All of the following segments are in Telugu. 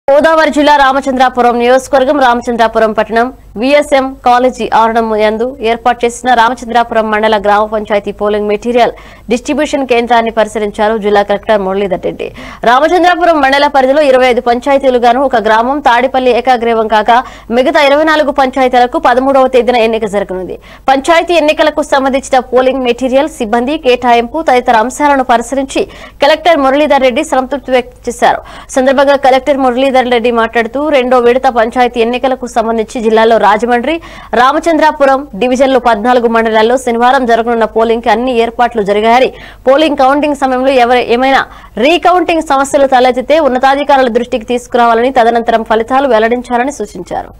గోదావరి జిల్లా రామచంద్రాపురం నియోజకవర్గం రామచంద్రాపురం పట్టణం విఎస్ఎం కాలేజీ ఆవరణం యందు ఏర్పాటు చేసిన రామచంద్రాపురం మండల గ్రామ పంచాయతీ పోలింగ్ మెటీరియల్ డిస్ట్రిబ్యూషన్ కేంద్రాన్ని పరిశీలించారు జిల్లా కలెక్టర్ మురళీధర్ రెడ్డి రామచంద్రాపురం మండల పరిధిలో ఇరవై ఐదు పంచాయతీలుగాను ఒక గ్రామం తాడిపల్లి ఏకాగ్రీవం కాగా మిగతా ఇరవై నాలుగు పంచాయతీలకు పదమూడవ తేదీన ఎన్నిక జరగనుంది పంచాయతీ ఎన్నికలకు సంబంధించిన పోలింగ్ మెటీరియల్ సిబ్బంది కేటాయింపు తదితర అంశాలను పరిశీలించి కలెక్టర్ మురళీధర్ రెడ్డి సంతృప్తి వ్యక్తం చేశారు సందర్భంగా కలెక్టర్ మురళీధర్ రెడ్డి మాట్లాడుతూ రెండో విడత పంచాయతీ ఎన్నికలకు సంబంధించి జిల్లాలో రాజమండ్రి రామచంద్రాపురం డివిజన్లు పద్నాలుగు మండలాల్లో శనివారం జరగనున్న పోలింగ్ కి అన్ని ఏర్పాట్లు జరిగాయని పోలింగ్ కౌంటింగ్ సమయంలో ఎవరు ఏమైనా రీకౌంటింగ్ సమస్యలు తలెత్తితే ఉన్నతాధికారుల దృష్టికి తీసుకురావాలని తదనంతరం ఫలితాలు వెల్లడించాలని సూచించారు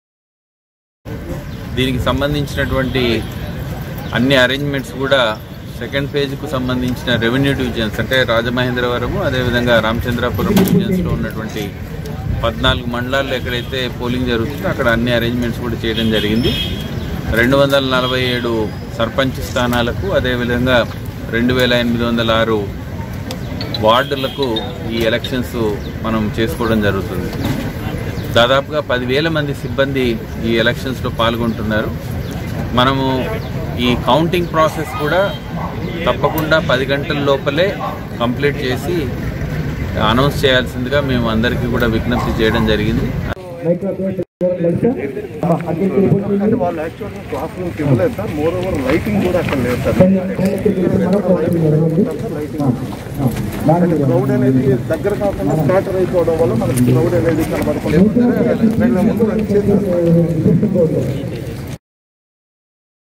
దీనికి సంబంధించినటువంటి అన్ని అరేంజ్మెంట్స్ కూడా సెకండ్ ఫేజ్కు సంబంధించిన రెవెన్యూ డివిజన్స్ అంటే రాజమహేంద్రవరము అదేవిధంగా రామచంద్రాపురం డివిజన్స్లో ఉన్నటువంటి పద్నాలుగు మండలాల్లో ఎక్కడైతే పోలింగ్ జరుగుతుందో అక్కడ అన్ని అరేంజ్మెంట్స్ కూడా చేయడం జరిగింది రెండు వందల నలభై ఏడు సర్పంచ్ స్థానాలకు అదేవిధంగా రెండు వేల ఎనిమిది వందల ఆరు వార్డులకు ఈ ఎలక్షన్స్ మనం చేసుకోవడం జరుగుతుంది దాదాపుగా పదివేల మంది సిబ్బంది ఈ ఎలక్షన్స్లో పాల్గొంటున్నారు మనము ఈ కౌంటింగ్ ప్రాసెస్ కూడా తప్పకుండా పది గంటల లోపలే కంప్లీట్ చేసి అనౌన్స్ చేయాల్సిందిగా మేము అందరికీ కూడా విజ్ఞప్తి చేయడం జరిగింది అంటే వాళ్ళు యాక్చువల్గా క్లాస్ రూమ్కి ఇవ్వలేదు సార్ మోర్ ఓవర్ లైటింగ్ కూడా అక్కడ లేదు సార్ క్రౌడ్ అనేది దగ్గర కాకుండా స్టార్టర్ అయిపోవడం వల్ల మనకి క్రౌడ్ అనేది కనబడకుండా ముందు రన్ చేశారు